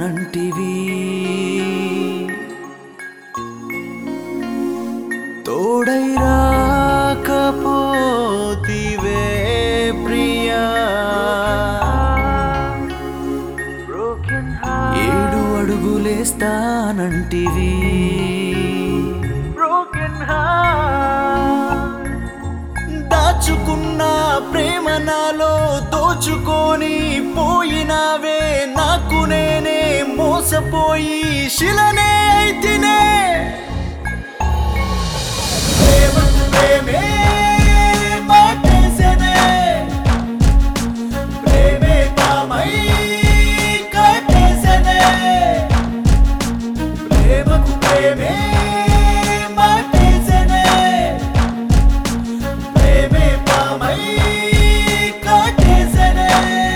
చేస్తానంటివి తోడై రాకపోతివే ప్రియా ఏడు అడుగులేస్తానంటివి దాచుకున్న ప్రేమ నాలో దోచుకొని పోయినావే నాకు నేనే మోసపోయి శిలనే అయితేనే ప్రేమకు ప్రేమే మాటేసెనే. ప్రేమే పామై కట్టేసెనే. ప్రేమకు ప్రేమే మాటేసెనే. ప్రేమే పామై కట్టేసెనే.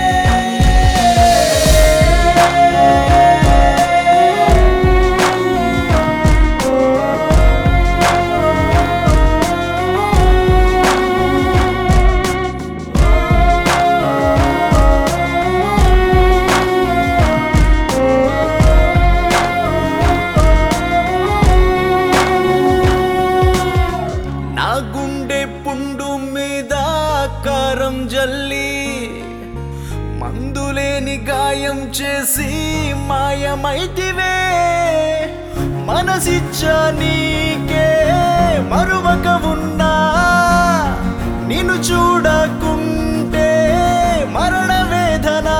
నా గుండె పుండు మీద కారం జల్లి మందులేని గాయం చేసి మాయమైతివే మనసిచ్చా నీకే మరువక ఉన్నా నిన్ను చూడకుంటే మరణ వేదన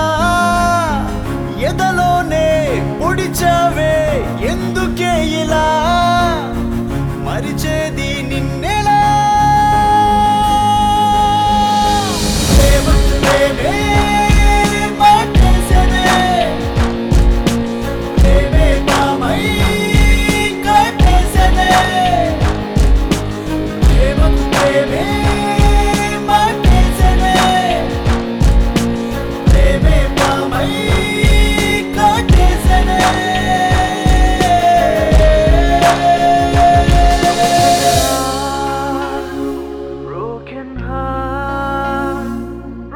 ఎదలోనే పొడిచావే ఎందుకే ఇలా మరిచేది నిన్నెలా ప్రేమ ప్రేమే